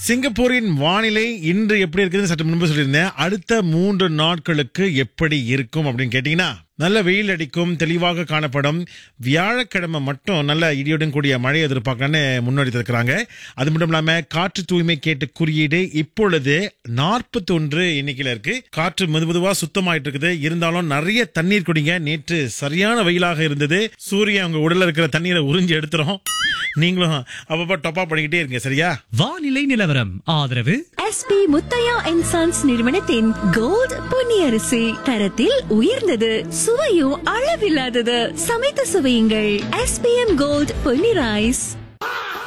சிங்கப்பூரின் வானிலை இன்று எப்படி இருக்குதுன்னு சற்று முன்பு சொல்லியிருந்தேன் அடுத்த மூன்று நாட்களுக்கு எப்படி இருக்கும் அப்படின்னு கேட்டீங்கன்னா நல்ல வெயில் அடிக்கும் தெளிவாக காணப்படும் வியாழக்கிழமை மட்டும் நல்ல இடியுடன் கூடிய மழை எதிர்பார்க்கலான்னு முன்னெடுத்திருக்கிறாங்க அது மட்டும் இல்லாம காற்று தூய்மை கேட்டு குறியீடு இப்பொழுது நாற்பத்தி ஒன்று எண்ணிக்கையில இருக்கு காற்று மெது மெதுவா சுத்தமாயிட்டு இருக்குது இருந்தாலும் நிறைய தண்ணீர் குடிங்க நேற்று சரியான வெயிலாக இருந்தது சூரியன் உங்க உடல்ல இருக்கிற தண்ணீரை உறிஞ்சி எடுத்துரும் நீங்களும் அப்பப்ப டொப்பா பண்ணிக்கிட்டே இருங்க சரியா வானிலை நிலவரம் ஆதரவு எஸ்பி முத்தையா அண்ட் சன்ஸ் நிறுவனத்தின் கோல்ட் பொன்னியரிசி தரத்தில் உயர்ந்தது சுவையும் அளவில்லாதது சமைத்து சுவையுங்கள் எஸ்பிஎம் கோல்ட் பொன்னி ரைஸ்